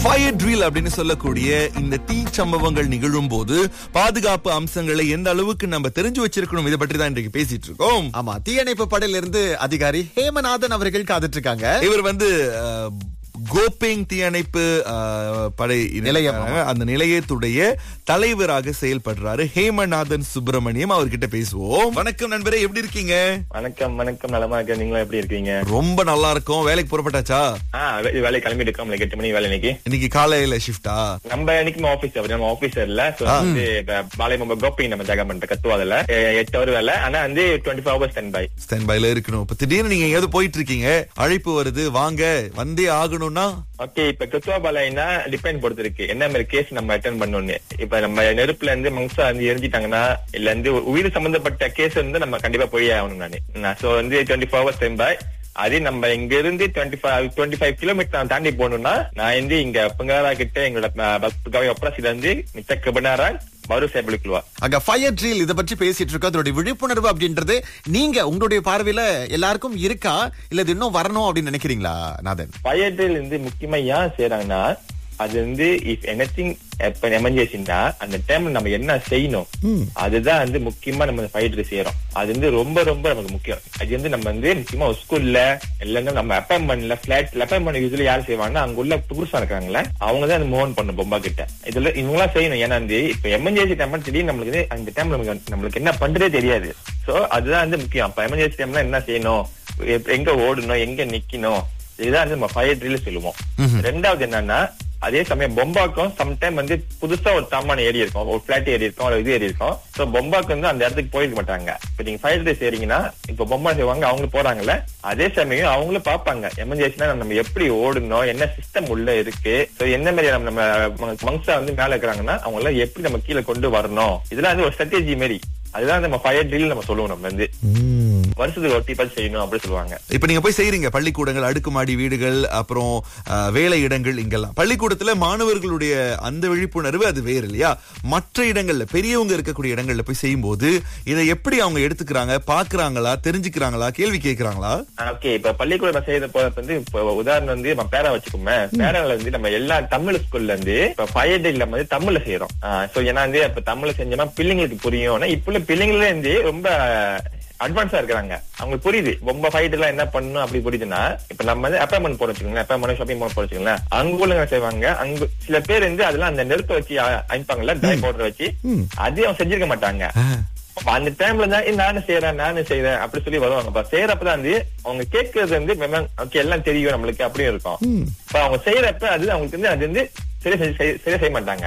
Fire drill அப்படின்னு சொல்லக்கூடிய இந்த தீ சம்பவங்கள் நிகழும் போது பாதுகாப்பு அம்சங்களை எந்த அளவுக்கு நம்ம தெரிஞ்சு வச்சிருக்கணும் இதை பற்றி தான் இன்றைக்கு பேசிட்டு இருக்கோம் ஆமா தீயணைப்பு படையில இருந்து அதிகாரி ஹேமநாதன் அவர்கள் காத்துட்டு இருக்காங்க இவர் வந்து அஹ், கோபிங் தீயணைப்பு அஹ், படை நிலையம். இருக்காங்க. அந்த நிலையத்துடைய தலைவராக செயல்படுறாரு ஹேமநாதன் சுப்பிரமணியம் அவர்கிட்ட பேசுவோம் வணக்கம் நண்பரே எப்படி இருக்கீங்க வணக்கம் வணக்கம் நலமா இருக்க நீங்களும் எப்படி இருக்கீங்க ரொம்ப நல்லா இருக்கும் வேலைக்கு புறப்பட்டாச்சா ஆ வே- வேலை கிளம்பிட்டு இருக்கோம் நம்மளுக்கு எட்டு மணி வேலை இன்னைக்கு இன்னைக்கு காலையில ஷிஃப்டா நம்ம இன்னைக்கு ஆபீஸ் அப்படி நம்ம ஆபீசர் இல்ல So வந்து பாலை நம்ம கோப்பி நம்ம ஜாக பண்ற கத்துவாதுல எட்டு ஹவர் வேலை ஆனா வந்து twenty four hours stand by stand பைல இருக்கணும் இப்ப திடீர்னு நீங்க எங்கேயாவது போயிட்டு இருக்கீங்க அழைப்பு வருது வாங்க வந்தே ஆகணும்னா ஓகே இப்ப கத்துவா பாலைனா டிபெண்ட் பொறுத்து இருக்கு என்ன மாதிரி கேஸ் நம்ம அட்டன் பண்ணணும்னு இப்ப நம்ம நெருப்புல இருந்து மங்சா வந்து எரிஞ்சிட்டாங்கன்னா இல்ல வந்து உயிர் சம்பந்தப்பட்ட கேஸ் வந்து நம்ம கண்டிப்பா போய் ஆகணும் நானு சோ வந்து twenty four hours stand by அதே நம்ம இங்க இருந்து twenty five twenty five kilometre தாண்டி போகணும்னா நான் வந்து இங்க பங்காரா கிட்ட எங்களோட பஸ் ஒப்ராசில இருந்து மித்த கபனாரா மறு சேபலுக்குவா அங்க ஃபயர் ட்ரில் இத பற்றி பேசிட்டு இருக்கோம் அதோட விழிப்புணர்வு அப்படின்றது நீங்க உங்களுடைய பார்வையில எல்லாருக்கும் இருக்கா இல்ல இது இன்னும் வரணும் அப்படின்னு நினைக்கிறீங்களா நாதன் ஃபயர் இருந்து முக்கியமா ஏன் செய்யறாங்கன்னா அது வந்து இஃப் எனிதிங் எப்ப எமர்ஜென்சின்னா அந்த டைம்ல நம்ம என்ன செய்யணும் அதுதான் வந்து முக்கியமா நம்ம ஃபயர் ட்ரில் செய்யறோம் அது வந்து ரொம்ப ரொம்ப நமக்கு முக்கியம் அது வந்து நம்ம வந்து முக்கியமா ஸ்கூல்ல இல்லைன்னா நம்ம அப்பாயின்மெண்ட்ல பிளாட்ல அப்பாயின்மெண்ட் யூஸ்வலி யார் செய்வாங்கன்னா அங்க உள்ள புதுசா இருக்காங்களே அவங்க தான் அந்த மூவ் பண்ணும் பொம்பா கிட்ட இதுல இவங்களாம் செய்யணும் ஏன்னா வந்து இப்ப எமர்ஜென்சி டைம் திடீர்னு நம்மளுக்கு வந்து அந்த டைம்ல நமக்கு நம்மளுக்கு என்ன பண்றதே தெரியாது சோ அதுதான் வந்து முக்கியம் அப்ப எமர்ஜென்சி டைம்ல என்ன செய்யணும் எப்- எங்க ஓடணும் எங்க நிக்கணும் இதுதான் வந்து நம்ம ஃபயர் ட்ரில் சொல்லுவோம் ரெண்டாவது என்னன்னா அதே சமயம் பொம்பாக்கும் சம்டைம் வந்து புதுசா ஒரு சாமான ஏறி இருக்கும் ஒரு பிளாட் ஏறி இருக்கும் ஒரு இது ஏறி இருக்கும் சோ பொம்பாக்கு வந்து அந்த இடத்துக்கு போயிருக்க மாட்டாங்க இப்ப நீங்க ஃபயர் ட்ரில் செய்றீங்கன்னா இப்ப பொம்பா செய்வாங்க அவங்க போறாங்கல்ல அதே சமயம் அவங்களும் பாப்பாங்க எமர்ஜென்சினா நம்ம எப்படி ஓடணும் என்ன சிஸ்டம் உள்ள இருக்கு சோ என்ன மாதிரி நம்ம நம்ம மங்ஸா வந்து மேல இருக்கிறாங்கன்னா அவங்க எல்லாம் எப்படி நம்ம கீழே கொண்டு வரணும் இதெல்லாம் வந்து ஒரு ஸ்ட்ராட்டஜி மாதிரி அதுதான் நம்ம ஃபயர் ட்ரில் நம்ம சொல்லுவோம் நம்ம வந்து வருஷத்துக்கு ஒரு டிப்பாச்சு செய்யணும் அப்படி சொல்லுவாங்க இப்ப நீங்க போய் செய்றீங்க பள்ளிக்கூடங்கள் அடுக்குமாடி வீடுகள் அப்புறம் அஹ், வேலை இடங்கள் இங்கெல்லாம் பள்ளிக்கூடத்துல மாணவர்களுடைய அந்த விழிப்புணர்வு அது வேறு இல்லையா மற்ற இடங்கள்ல பெரியவங்க இருக்கக்கூடிய இடங்கள்ல போய் செய்யும்போது இதை எப்படி அவங்க எடுத்துக்கிறாங்க பாக்குறாங்களா தெரிஞ்சுக்கிறாங்களா கேள்வி கேட்கறாங்களா ஓகே இப்ப பள்ளிக்கூடம் செய்யற போது வந்து இப்ப உதாரணம் வந்து நம்ம பேரா வச்சுக்கோமே பேரால வந்து நம்ம எல்லா தமிழ் ஸ்கூல்ல இருந்து இப்ப ஃபயர் டே நம்ம வந்து தமிழ்ல செய்யறோம் சோ ஏன்னா வந்து இப்ப தமிழ்ல செஞ்சோம்னா பிள்ளைங்களுக்கு புரியும் ஆனா இப்ப உள்ள பிள்ளைங்களே வந்து ரொம்ப அட்வான்ஸா இருக்கிறாங்க அவங்களுக்கு புரியுது ரொம்ப ஃபைட் எல்லாம் என்ன பண்ணணும் அப்படி புரியுதுன்னா இப்ப நம்ம வந்து அப்பாயின்மெண்ட் போட வச்சுக்கோங்களேன் அப்பாயின்மெண்ட் ஷாப்பிங் மால் போட வச்சுக்கோங்களேன் அங்க உள்ள என்ன செய்வாங்க அங்க சில பேர் வந்து அதெல்லாம் அந்த நெருப்பை வச்சு அ- அனுப்பாங்கல்ல ட்ரை பவுடர் வச்சு அதே அவங்க செஞ்சிருக்க மாட்டாங்க அப்ப அந்த டைம்ல தான் "ஏய், நானும் செய்யறேன் நானும் செய்யறேன் அப்படி சொல்லி வருவாங்க அப்ப செய்யறப்பதான் வந்து அவங்க கேட்கறது வந்து ஓகே எல்லாம் தெரியும் நம்மளுக்கு அப்படியும் இருக்கும் இப்ப அவங்க செய்யறப்ப அது அவங்களுக்கு வந்து அது வந்து சரியா செய்- செய்- சரியா செய்ய மாட்டாங்க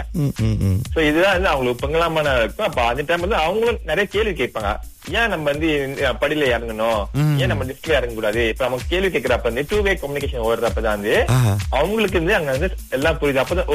சோ இதுதான் வந்து அவங்களுக்கு பொங்கலாமான இருக்கும் அப்ப அந்த டைம் வந்து அவங்களும் நிறைய கேள்வி கேட்பாங்க ஏன் நம்ம வந்து இந்த படியில இறங்கணும் ஏன் நம்ம லிப்ட்ல இறங்க கூடாது இப்ப அவங்க கேள்வி கேட்கறப்ப வந்து டூ வே கம்யூனிகேஷன் ஓடுறப்பதான் வந்து ஆஹா. அவங்களுக்கு வந்து அங்க வந்து எல்லாம் புரியுது அப்பதான் ஓ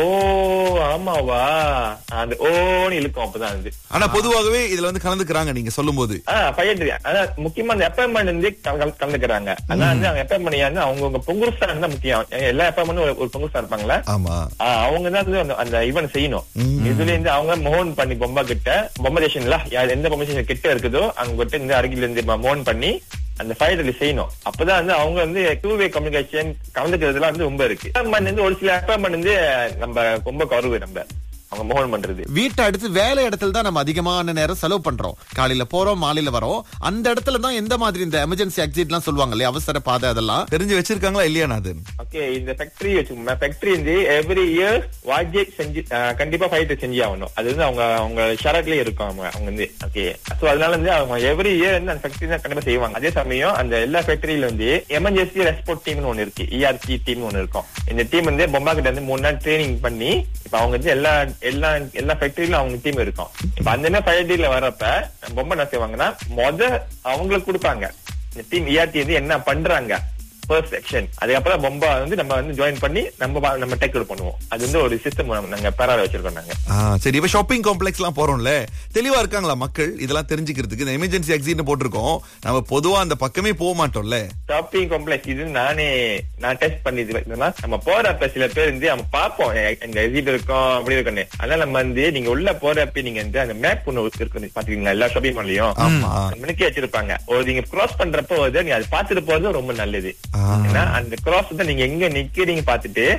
ஆமாவா அந்த ஓன்னு இழுக்கும் அப்பதான் வந்து ஆனா பொதுவாகவே இதுல வந்து கலந்துக்கிறாங்க நீங்க சொல்லும்போது ஆஹ் பையன் அதான் முக்கியமா அந்த அப்பாயின்மெண்ட் வந்து கல- கல- கலந்துக்கிறாங்க ஆனா வந்து அவங்க அப்பாயின்மெண்ட் வந்து அவங்கவுங்க பொங்குருஸ்தான் தான் முக்கியம் ஏன்னா எல்லா அப்பாயின்மெண்ட் ஒரு பொங்குருஸ்தான் இருப்பாங்களா ஆமா ஆஹ் அவங்க தான் வந்து அந்த- அந்த ஈவென்ட் செய்யணும் இதுல இருந்து அவங்க மோகன் பண்ணி பொம்மை கிட்ட பொம்மை ஸ்டேஷன்ல யார் எந்த பொம்மை ஸ்டேஷன் கிட்ட இருக்குதோ அங்க கிட்ட இருந்து அருகில இருந்து மோகன் பண்ணி அந்த ஃபைல் செய்யணும் அப்பதான் வந்து அவங்க வந்து டூ வே கம்யூனிகேஷன் கலந்துக்கிறதுலாம் வந்து ரொம்ப இருக்கு அப்பாயின்மெண்ட் வந்து ஒரு சில அப்பாயின்மெண்ட் வந்து நம்ம ரொம்ப கருவு நம்ம அவங்க மோகன் பண்றது வீட்டை அடுத்து வேலை இடத்துல தான் நம்ம அதிகமான நேரம் செலவு பண்றோம் காலையில போறோம் மாலையில வரோம் அந்த இடத்துல தான் எந்த மாதிரி இந்த எமர்ஜென்சி எக்ஸிட் எல்லாம் சொல்லுவாங்க இல்லையா அவசர பாதை அதெல்லாம் தெரிஞ்சு வச்சிருக்காங்களா இல்லையா நாதன் ஓகே இந்த ஃபேக்டரி வச்சுக்கோங்க ஃபேக்டரி வந்து எவ்ரி இயர் வாஜெட் செஞ்சு அஹ், கண்டிப்பா ஃபைட் செஞ்சு ஆகணும் அது வந்து அவங்க அவங்க ஷரட்லயே இருக்கும் அவங்க அவங்க வந்து ஓகே சோ அதனால வந்து அவங்க எவ்ரி இயர் வந்து அந்த ஃபேக்டரி தான் கண்டிப்பா செய்வாங்க அதே சமயம் அந்த எல்லா ஃபேக்டரியில வந்து எமர்ஜென்சி ரெஸ்பான்ஸ் டீம்னு ஒன்னு இருக்கு இஆர்சி டீம் ஒன்னு இருக்கும் இந்த டீம் வந்து பொம்மா கிட்ட வந்து மூணு நாள் ட்ரைனிங் பண்ணி இப்ப அவங்க வந்து எல்லா எல்லா எல்லா ஃபேக்டரியிலும் அவங்க டீம் இருக்கும் இப்ப அந்த என்ன ஃபைட்டரியில வர்றப்ப பொம்மை என்ன செய்வாங்கன்னா மொத அவங்களுக்கு கொடுப்பாங்க இந்த டீம் இஆர்டி வந்து என்ன பண்றாங்க ஃபர்ஸ்ட் செக்ஷன் அதுக்கப்புறம் பொம்பா வந்து நம்ம வந்து ஜாயின் பண்ணி நம்ம பா- நம்ம டேக் பண்ணுவோம் அது வந்து ஒரு சிஸ்டம் நாங்க பேரால வச்சிருக்கோம் நாங்க ஆ, சரி இப்ப ஷாப்பிங் காம்ப்ளெக்ஸ் எல்லாம் போறோம்ல தெளிவா இருக்காங்களா மக்கள் இதெல்லாம் தெரிஞ்சுக்கிறதுக்கு இந்த எமர்ஜென்சி எக்ஸிட் போட்டிருக்கோம் நம்ம பொதுவா அந்த பக்கமே போக மாட்டோம்ல ஷாப்பிங் காம்ப்ளெக்ஸ் இது நானே நான் டெஸ்ட் பண்ணி இது என்னன்னா, நம்ம போறப்ப சில பேர் வந்து நம்ம பார்ப்போம் எ- எங்க எக்ஸிட் இருக்கும் அப்படி இருக்குன்னு அதனால நம்ம வந்து நீங்க உள்ள போறப்ப நீங்க வந்து அந்த மேப் ஒண்ணு இருக்கு பாத்துக்கீங்களா எல்லா ஷாப்பிங் மால்லையும் ஆமா மணிக்கு வச்சிருப்பாங்க ஒரு நீங்க கிராஸ் பண்றப்போ வந்து நீங்க அது பாத்துட்டு போறது ரொம்ப நல்லது ஆ. ஏன்னா அந்த கிராஸ் தான் நீங்க எங்க நிக்கிறீங்க பாத்துட்டு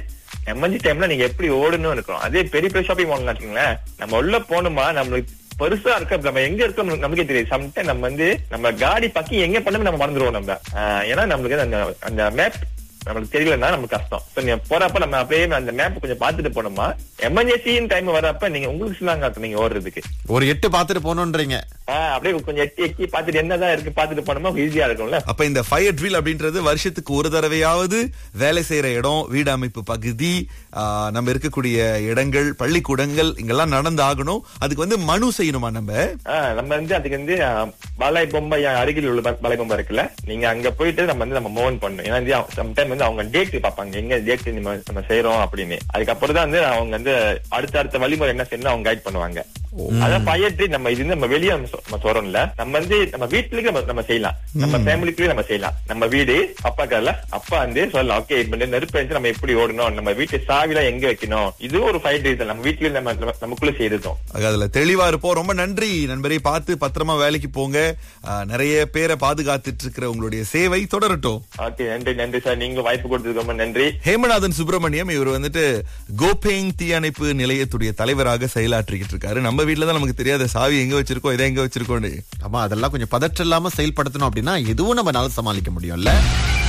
எமர்ஜென்சி டைம்ல நீங்க எப்படி ஓடணும் இருக்கணும் அதே பெரிய பெரிய ஷாப்பிங் மால் வச்சுங்களேன் நம்ம உள்ள போகணுமா நம்மளுக்கு பெருசா இருக்க நம்ம எங்க இருக்கோம் நமக்கே தெரியாது சம்டைம் நம்ம வந்து நம்ம காடி பக்கி எங்க பண்ணணும் நம்ம மறந்துடுவோம் நம்ம ஆஹ் ஏன்னா நம்மளுக்கு அந்த அந்த மேப் நம்மளுக்கு தெரியலன்னா நமக்கு கஷ்டம் சோ நீங்க போறப்ப நம்ம அப்படியே அந்த மேப் கொஞ்சம் பாத்துட்டு போனோமா எமர்ஜென்சின்னு டைம் வரப்ப நீங்க உங்களுக்கு சொல்லாங்க நீங்க ஓடுறதுக்கு ஒரு எட்டு பாத்துட்டு போகணுன்றீங்க ஆஹ் அப்படியே கொஞ்சம் எட்டி எட்டி பாத்துட்டு என்னதான் இருக்கு பாத்துட்டு போனோமா ஈஸியா இருக்கும்ல அப்ப இந்த ஃபயர் ட்ரில் அப்படின்றது வருஷத்துக்கு ஒரு தடவையாவது வேலை செய்யற இடம் வீடு அமைப்பு பகுதி ஆ, நம்ம இருக்கக்கூடிய இடங்கள் பள்ளிக்கூடங்கள் இங்கெல்லாம் நடந்து ஆகணும் அதுக்கு வந்து மனு செய்யணுமா நம்ம ஆஹ் நம்ம வந்து அதுக்கு வந்து ஆஹ், பாலாய் பொம்மை என் அருகில் உள்ள ப- பாலாய் பொம்மை இருக்குல்ல நீங்க அங்க போயிட்டு நம்ம வந்து நம்ம மோகன் பண்ணணும் ஏன்னா வந்து சம்டைம் வந்து அவங்க டேட் பார்ப்பாங்க எங்க டேட் நம்ம நம்ம செய்யறோம் அப்படின்னு அதுக்கப்புறம் தான் வந்து அவங்க வந்து அடுத்த அடுத்த வழிமுறை என்ன செய்யணும் அவங்க கைட் பண்ணுவாங்க அதான் பயற்றி நம்ம இது வந்து நம்ம வெளியே நம்ம சொ- நம்ம சொல்றோம்ல நம்ம வந்து நம்ம வீட்டுக்கு நம்ம நம்ம செய்யலாம் நம்ம ஃபேமிலிக்குள்ளே நம்ம செய்யலாம் நம்ம வீடு அப்பா கல்ல அப்பா வந்து சொல்லலாம் ஓகே இப்ப இந்த நெருப்பு வச்சு நம்ம எப்படி ஓடணும் நம்ம வீட்டு சாவிலாம் எங்க வைக்கணும் இதுவும் ஒரு ஃபைட் இது நம்ம வீட்டுல நம்ம நம்ம- நமக்குள்ள செய்யறதும் ஆக, அதுல தெளிவா இருப்போம் ரொம்ப நன்றி நண்பரை பார்த்து பத்திரமா வேலைக்கு போங்க ஆ, நிறைய பேரை பாதுகாத்துட்டு இருக்கிற உங்களுடைய சேவை தொடரட்டும் ஓகே நன்றி நன்றி சார் நீங்க வாய்ப்பு கொடுத்ததுக்கு ரொம்ப நன்றி ஹேமநாதன் சுப்பிரமணியம் இவர் வந்துட்டு கோபேங் தீயணைப்பு நிலையத்துடைய தலைவராக செயலாற்றிக்கிட்டு இருக்காரு நம்ம வீட்டுல தான் நமக்கு தெரியாத சாவி எங்க வச்சிருக்கோம் இதை எங்க வச்சிருக்கோம்னு ஆமா அதெல்லாம் கொஞ்சம் பதற்றம் இல்லாம செயல்படுத்தணும் அப்படின்னா எதுவும் நம்மனால சமாளிக்க முடியும்ல